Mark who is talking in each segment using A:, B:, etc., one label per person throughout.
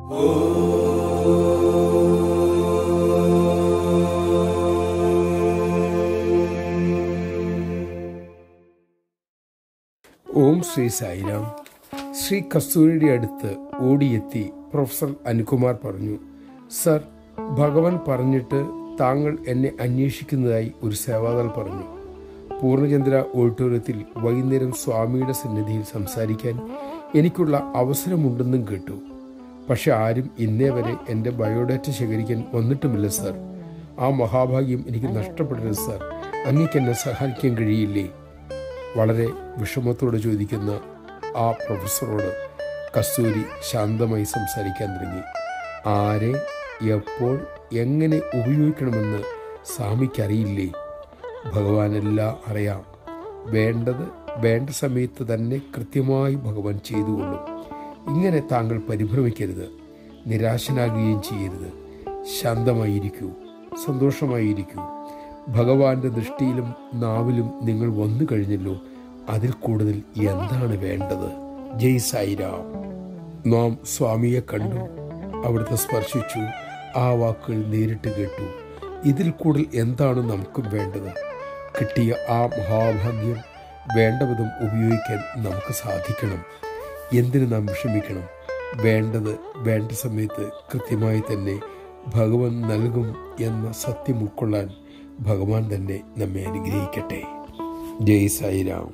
A: ഓം ശ്രീ സായിരാം ശ്രീ കസ്തൂരിയുടെ അടുത്ത് ഓടിയെത്തി പ്രൊഫസർ അനുകുമാർ പറഞ്ഞു സർ ഭഗവാൻ പറഞ്ഞിട്ട് താങ്കൾ എന്നെ അന്വേഷിക്കുന്നതായി ഒരു സേവാദാൾ പറഞ്ഞു പൂർണ്ണചന്ദ്ര ഓഡിറ്റോറിയത്തിൽ വൈകുന്നേരം സ്വാമിയുടെ സന്നിധിയിൽ സംസാരിക്കാൻ എനിക്കുള്ള അവസരമുണ്ടെന്നും കേട്ടു പക്ഷെ ആരും ഇന്നേ വരെ എൻ്റെ ബയോഡാറ്റ ശേഖരിക്കാൻ വന്നിട്ടുമില്ല സർ ആ മഹാഭാഗ്യം എനിക്ക് നഷ്ടപ്പെടരുത് സർ അങ്ങേക്ക് എന്നെ സഹായിക്കാൻ കഴിയില്ലേ വളരെ വിഷമത്തോടെ ചോദിക്കുന്ന ആ പ്രൊഫസറോട് കസ്തൂരി ശാന്തമായി സംസാരിക്കാൻ തുടങ്ങി ആരെ എപ്പോൾ എങ്ങനെ ഉപയോഗിക്കണമെന്ന് സ്വാമിക്കറിയില്ലേ ഭഗവാൻ എല്ലാം അറിയാം വേണ്ടത് വേണ്ട സമയത്ത് തന്നെ കൃത്യമായി ഭഗവാൻ ചെയ്തുകൊള്ളും ഇങ്ങനെ താങ്കൾ പരിഭ്രമിക്കരുത് നിരാശനാകുകയും ചെയ്യരുത് ശാന്തമായിരിക്കൂ സന്തോഷമായിരിക്കൂ ഭഗവാന്റെ ദൃഷ്ടിയിലും നാവിലും നിങ്ങൾ വന്നു കഴിഞ്ഞല്ലോ അതിൽ കൂടുതൽ എന്താണ് വേണ്ടത് ജയ് സായിരാം നാം സ്വാമിയെ കണ്ടു അവിടുത്തെ സ്പർശിച്ചു ആ വാക്കുകൾ നേരിട്ട് കേട്ടു ഇതിൽ കൂടുതൽ എന്താണ് നമുക്കും വേണ്ടത് കിട്ടിയ ആ മഹാഭാഗ്യം വേണ്ട വിധം ഉപയോഗിക്കാൻ നമുക്ക് സാധിക്കണം എന്തിനു നാം വിഷമിക്കണം വേണ്ടത് വേണ്ട സമയത്ത് കൃത്യമായി തന്നെ ഭഗവാൻ നൽകും എന്ന സത്യം ഉൾക്കൊള്ളാൻ ഭഗവാൻ തന്നെ നമ്മെ അനുഗ്രഹിക്കട്ടെ ജയ് സായിരാം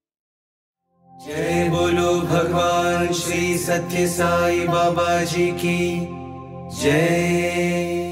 B: जय बोलो भगवान श्री सत्य साई बाबा जी की जय